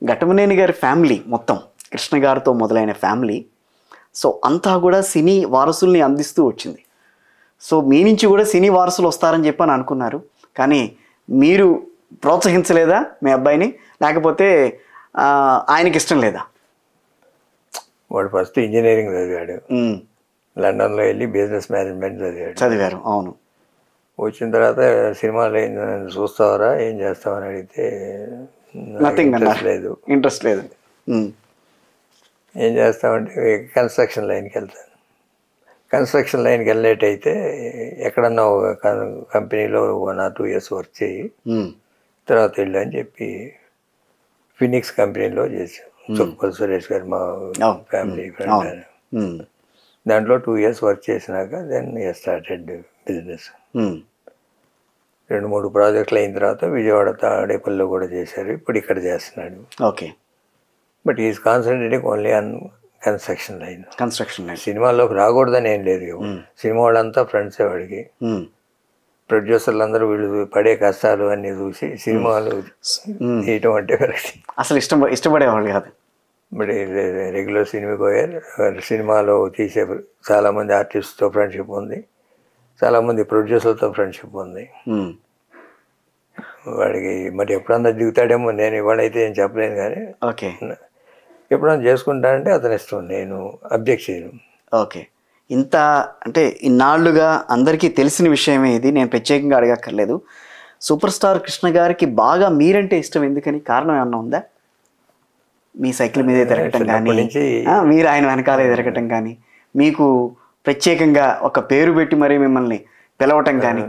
ఘటమనేని గారి ఫ్యామిలీ మొత్తం కృష్ణ గారితో మొదలైన ఫ్యామిలీ సో అంతా కూడా సినీ వారసుల్ని అందిస్తూ వచ్చింది సో మీ నుంచి కూడా సినీ వారసులు వస్తారని చెప్పని అనుకున్నారు కానీ మీరు ప్రోత్సహించలేదా మీ అబ్బాయిని లేకపోతే ఆ, ఆయనకి ఇష్టం లేదా వాడు ఫస్ట్ ఇంజనీరింగ్ చదివాడు ఉమ్, లండన్లో వెళ్ళి బిజినెస్ మేనేజ్మెంట్ చదివాడు చదివారు అవును వచ్చిన తర్వాత సినిమాలు ఏం చూస్తావరా ఏం చేస్తావని అడిగితే నాకు నథింగ్ interest అన్నారు లేదు ఇంట్రెస్ట్ లేదు ఉమ్, ఏం చేస్తామంటే కన్స్ట్రక్షన్ లైన్కి వెళ్తాను కన్స్ట్రక్షన్ లైన్కి వెళ్ళేటైతే ఎక్కడన్నా ఒక కం- కంపెనీలో one or two years work చేయి ఉమ్, తర్వాత వెళ్ళు అని చెప్పి ఫినిక్స్ కంపెనీలో చేసాం చుక్కపల్లి సురేష్ గారు మా అవును. ఫ్యామిలీ అవును. ఫ్రెండ్ ఉమ్, దాంట్లో టూ ఇయర్స్ వర్క్ చేసినాక దెన్ స్టార్టెడ్ బిజినెస్ ఉమ్, రెండు మూడు ప్రాజెక్టులు అయిన తర్వాత విజయవాడ తాడేపల్లిలో కూడా చేశారు ఇప్పుడు ఇక్కడ చేస్తున్నాడు okay but is concentrating only on construction line construction line సినిమాల్లోకి రాకూడదని ఏం లేదు సినిమా వాళ్ళంతా ఫ్రెండ్సే వాడికి ఉమ్, ప్రొడ్యూసర్లు అందరూ వీళ్ళు పడే కష్టాలు అన్నీ చూసి సినిమాలు ఉమ్. తీయటం అంటే కరెక్ట్ అసలు ఇష్టం ఇష్టపడేవాళ్ళు కాదు బట్ రెగ్యులర్ సినిమా పోయారు సినిమాలో తీసే చాలామంది ఆర్టిస్ట్తో ఫ్రెండ్షిప్ ఉంది చాలామంది ప్రొడ్యూసర్లతో ఫ్రెండ్షిప్ ఉంది ఉమ్, వాడికి మరి ఎప్పుడన్నా దిగుతాడేమో నేను ఇవాళైతే ఏం చెప్పలేను కానీ ఓకే ఎప్పుడన్నా చేసుకుంటానంటే అతని ఇష్టం నేను అబ్జెక్ట్ చేయను ఓకే ఇంత అంటే ఇన్నాళ్ళుగా అందరికీ తెలిసిన విషయమే ఇది నేను ప్రత్యేకంగా అడగక్కర్లేదు సూపర్ స్టార్ కృష్ణ గారికి బాగా మీరంటే ఇష్టం ఎందుకని కారణం ఏమన్నా ఉందా మీ సైకిల్ మీదే తిరగటం కానీ చిన్నప్పటి నుంచి ఆ, మీరు ఆయన వెనకాలే తిరగటం కానీ మీకు ప్రత్యేకంగా ఒక పేరు పెట్టి మరీ మిమ్మల్ని పిలవటం కానీ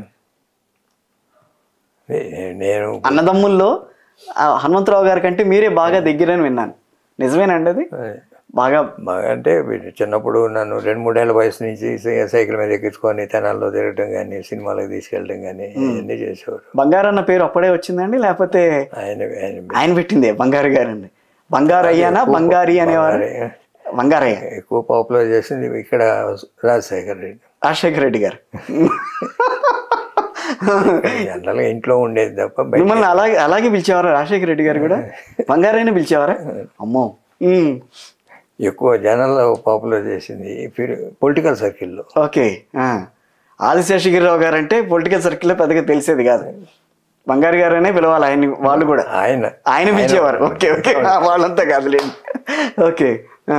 నే- నేను అన్నదమ్ముల్లో ఆ, హనుమంతరావు గారి కంటే మీరే బాగా దగ్గరని విన్నాను నిజమేనండి అది బాగా బాగా అంటే వీడు చిన్నప్పుడు నన్ను రెండు మూడేళ్ల వయసు నుంచి సై- సైకిల్ మీద ఎక్కించుకొని తెనాల్లో తిరగటం కానీ సినిమాలకు తీసుకెళ్ళడం కానీ ఇవన్నీ చేసేవారు బంగారు అన్న పేరు అప్పుడే వచ్చిందండి లేకపోతే ఆయన ఆయన ఆయన పెట్టిందే బంగారు గారండి బంగారు అయ్యానా బంగారి అనేవారు బంగారయ్య ఎక్కువ పాపులర్ చేసింది ఇక్కడ రాజశేఖర్ రెడ్డి రాజశేఖర రెడ్డి గారు జనరల్గా ఇంట్లో ఉండేది తప్ప బయట మిమ్మల్ని అలాగే అలాగే పిలిచేవారా రాజశేఖర రెడ్డి గారు కూడా బంగారైనా పిలిచేవారా అమ్మో ఉమ్, ఎక్కువ జనాల్లో పాపులర్ చేసింది పొలిటికల్ సర్కిల్లో ఓకే ఆ. ఆదిశేషగిరిరావు గారు అంటే పొలిటికల్ సర్కిల్లో పెద్దగా తెలిసేది కాదు బంగారు గారనే పిలవాలి ఆయన వాళ్ళు కూడా ఆయన ఆయన పిలిచేవారు ఓకే ఓకే ఆ, వాళ్ళంతా కాదులేండి ఓకే ఆ.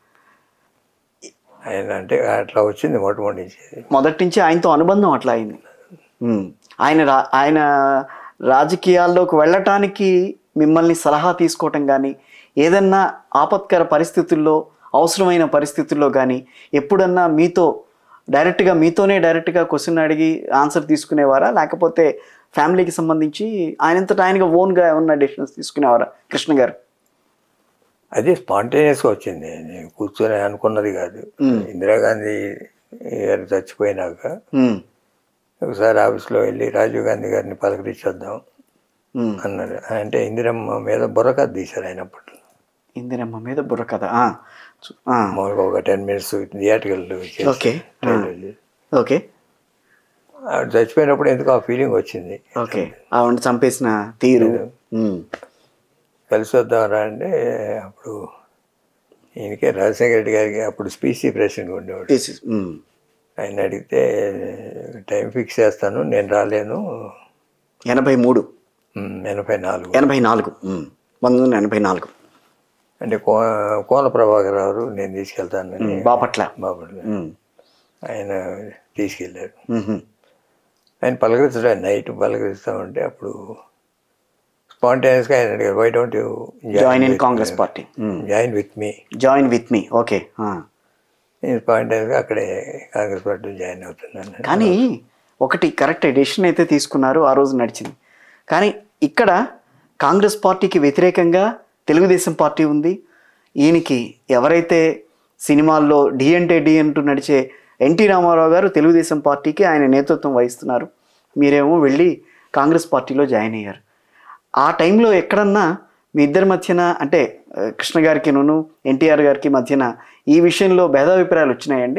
ఆయన అంటే అట్లా వచ్చింది మొట్టమొదటి నుంచి మొదటి నుంచి ఆయనతో అనుబంధం అట్లా అయింది ఉమ్. ఆయన రా ఆయన రాజకీయాల్లోకి వెళ్ళటానికి మిమ్మల్ని సలహా తీసుకోవటం కానీ ఏదన్నా ఆపత్కర పరిస్థితుల్లో అవసరమైన పరిస్థితుల్లో కానీ ఎప్పుడన్నా మీతో డైరెక్ట్గా మీతోనే డైరెక్ట్గా క్వశ్చన్ అడిగి ఆన్సర్ తీసుకునేవారా లేకపోతే ఫ్యామిలీకి సంబంధించి ఆయనంతటా ఆయనగా ఓన్గా ఏమన్నా డెసిషన్స్ తీసుకునేవారా కృష్ణ గారు అది స్పాంటేనియస్గా వచ్చింది నేను కూర్చొని అనుకున్నది కాదు ఇందిరాగాంధీ గారు చచ్చిపోయినాక ఉమ్. ఒకసారి ఆఫీస్లో వెళ్ళి రాజీవ్ గాంధీ గారిని పలకరించొద్దాం ఉమ్. అన్నారు అంటే ఇందిరమ్మ మీద బుర్రకథ తీశారు ఆయన అప్పట్లో ఇందిరమ్మ మీద బుర్ర కథ ఆ. చు- ఆ. మామూలుగా ఒక ten minutes theatrical okay okay ఆవిడ చచ్చిపోయినప్పుడు ఎందుకు ఆ ఫీలింగ్ వచ్చింది ఓకే ఆవిడ చంపేసిన తీరు ఉమ్. కలిసి వద్దామరా అంటే అప్పుడు ఈయనకే రాజశేఖర రెడ్డి గారికి అప్పుడు స్పీసీ ప్రెసిడెంట్ ఉండేవాడు This is- ఉమ్. ఆయన అడిగితే టైం ఫిక్స్ చేస్తాను నేను రాలేను ఎనభై మూడు మ్, ఎనభై నాలుగు ఎనభై నాలుగు ఉమ్. పంతొమ్మిది వందల ఎనభై నాలుగు అంటే కో కోన ప్రభాకర్ రావు నేను తీసుకెళ్తానని బాపట్ల బాపట్ల ఉమ్. ఆయన తీసుకెళ్ళారు ఉహుం. ఆయన పలకరించడం నైట్ పలకరిస్తా ఉంటే అప్పుడు స్పాంటేనియస్గా ఆయన అడిగారు why don't you join in Congress party um. Join with me join with me okay ఆ. నేను స్పాంటేనియస్గా అక్కడే కాంగ్రెస్ పార్టీ జాయిన్ అవుతున్నాను కానీ ఒకటి కరెక్ట్ డెసిషన్ అయితే తీసుకున్నారు ఆ రోజు నడిచింది కానీ ఇక్కడ కాంగ్రెస్ పార్టీకి వ్యతిరేకంగా తెలుగుదేశం పార్టీ ఉంది ఈయనకి ఎవరైతే సినిమాల్లో డి అంటే డి అంటూ నడిచే ఎన్టీ రామారావు గారు తెలుగుదేశం పార్టీకి ఆయన నేతృత్వం వహిస్తున్నారు మీరేమో వెళ్ళి కాంగ్రెస్ పార్టీలో జాయిన్ అయ్యారు ఆ టైంలో ఎక్కడన్నా మీ ఇద్దరి మధ్యన అంటే ఆ, కృష్ణ గారికి నూను ఎన్టీఆర్ గారికి మధ్యన ఈ విషయంలో భేదాభిప్రాయాలు వచ్చినాయండి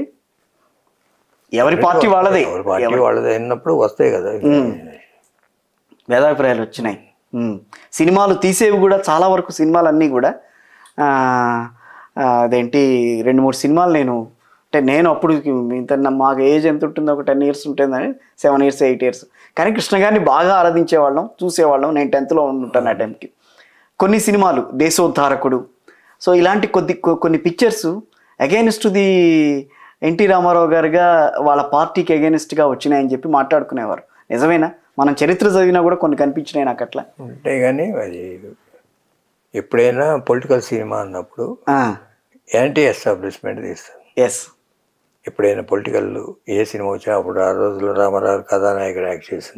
ఎవరి పార్టీ వాళ్ళదే ఎవరి పార్టీ వాళ్ళది అయినప్పుడు వస్తాయి కదా భేదాభిప్రాయాలు వచ్చినాయి ఉమ్. సినిమాలు తీసేవి కూడా చాలా వరకు సినిమాలు అన్నీ కూడా ఆ, ఆ, అదేంటి రెండు మూడు సినిమాలు నేను అంటే నేను అప్పుడు ఇంత నా- మాకు ఏజ్ ఎంత ఉంటుందో ఒక టెన్ ఇయర్స్ ఉంటుందని సెవెన్ ఇయర్స్ ఎయిట్ ఇయర్స్ కానీ కృష్ణ గారిని బాగా ఆరాధించేవాళ్ళం చూసేవాళ్ళం నేను టెన్త్లో ఉంటాను ఆ టైంకి కొన్ని సినిమాలు దేశోద్ధారకుడు సో ఇలాంటి కొద్ది కొ- కొన్ని pictures against the NT Ramarao గారుగా వాళ్ళ పార్టీకి అగైనిస్ట్గా వచ్చినాయని చెప్పి మాట్లాడుకునేవారు నిజమేనా మనం చరిత్ర చదివినా కూడా కొన్ని కనిపించినాయి నాకు అట్లా ఉంటాయి కానీ అది ఎప్పుడైనా పొలిటికల్ సినిమా అన్నప్పుడు యాంటీ ఎస్టాబ్లిష్మెంట్ తీస్తాను ఎస్ ఎప్పుడైనా పొలిటికల్ ఏ సినిమా వచ్చినా అప్పుడు ఆ రోజుల్లో రామారావు కథానాయకుడు యాక్ట్ చేసిన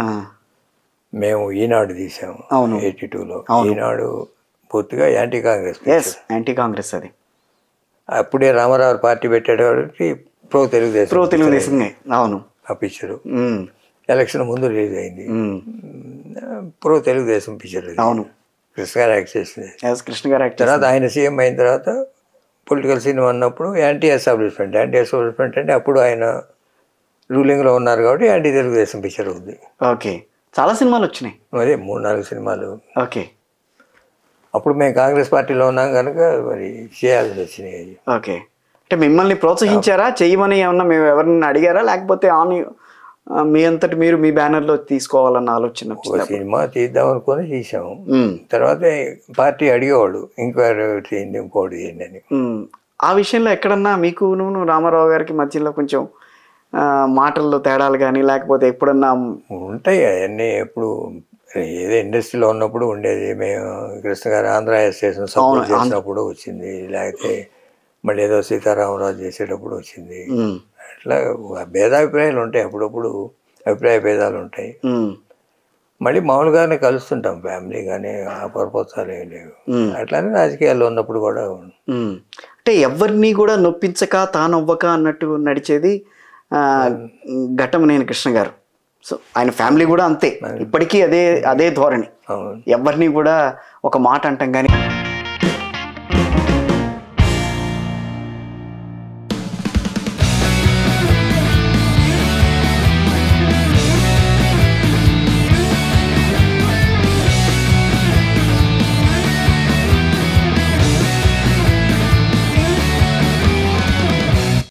మేము ఈనాడు తీసాము అవును. ఎయిటీ టూలో ఈనాడు పూర్తిగా anti Congress yes anti Congress అది అప్పుడే రామారావు పార్టీ పెట్టేటప్పటికి ప్రో తెలుగుదేశం ప్రో తెలుగుదేశం అవును ఆ పిక్చరు ఉమ్, ఎలక్షన్ ముందు రిలీజ్ అయింది ఉమ్, ప్రో తెలుగుదేశం పిక్చర్ ఇది. అవును కృష్ణ గారు యాక్ట్ చేసింది ఎస్ కృష్ణ గారు యాక్ట్ తర్వాత ఆయన సీఎం అయిన తర్వాత పొలిటికల్ సినిమా అన్నప్పుడు యాంటీ ఎస్టాబ్లిష్మెంట్ యాంటీ ఎస్టాబ్లిష్మెంట్ అంటే అప్పుడు ఆయన రూలింగ్లో ఉన్నారు కాబట్టి యాంటీ తెలుగుదేశం పిక్చర్ ఉంది ఓకే చాలా సినిమాలు వచ్చినాయి మరి మూడు నాలుగు సినిమాలు ఓకే అప్పుడు మేము కాంగ్రెస్ పార్టీలో ఉన్నాం కనుక మరి చేయాల్సి వచ్చినాయి ఓకే అంటే మిమ్మల్ని ప్రోత్సహించారా చెయ్యమని ఏమన్నా మేము ఎవరిని అడిగారా లేకపోతే ఆన్ ఆ, మీ అంతటి మీరు మీ బ్యానర్లో తీసుకోవాలన్న ఆలోచన ఒక వచ్చిందా? సినిమా తీద్దాం అనుకొని తీసాము ఉమ్, తర్వాత పార్టీ అడిగేవాడు ఇంక్వైరీ చేయండి ఇంకోటి చేయండి అని ఉమ్. ఆ విషయంలో ఎక్కడన్నా మీకు నువ్వు రామారావు గారికి మధ్యలో కొంచెం ఆ, మాటల్లో తేడాలు కానీ లేకపోతే ఎప్పుడన్నా ఉంటాయి అవన్నీ ఎప్పుడు ఏదో ఇండస్ట్రీలో ఉన్నప్పుడు ఉండేది మేము కృష్ణ గారు ఆంధ్ర స్టేషన్ సపోర్ట్ చేసినప్పుడు వచ్చింది లేకపోతే మళ్ళీ ఏదో సీతారామరాజు చేసేటప్పుడు వచ్చింది ఉమ్, అట్లా భేదాభిప్రాయాలు ఉంటాయి అప్పుడప్పుడు అభిప్రాయ భేదాలు ఉంటాయి ఉమ్, మళ్ళీ మామూలుగానే కలుస్తుంటాం ఫ్యామిలీ కానీ ఆ పర్పత్సాలు ఏం లేవు ఉమ్. అట్లానే రాజకీయాల్లో ఉన్నప్పుడు కూడా ఉమ్. అంటే ఎవరిని కూడా నొప్పించక తానవ్వక అన్నట్టు నడిచేది ఆ, ఘట్టమనేని కృష్ణ గారు సో ఆయన ఫ్యామిలీ కూడా అంతే ఇప్పటికీ అదే అదే ధోరణి అవును ఎవరిని కూడా ఒక మాట అంటాం కానీ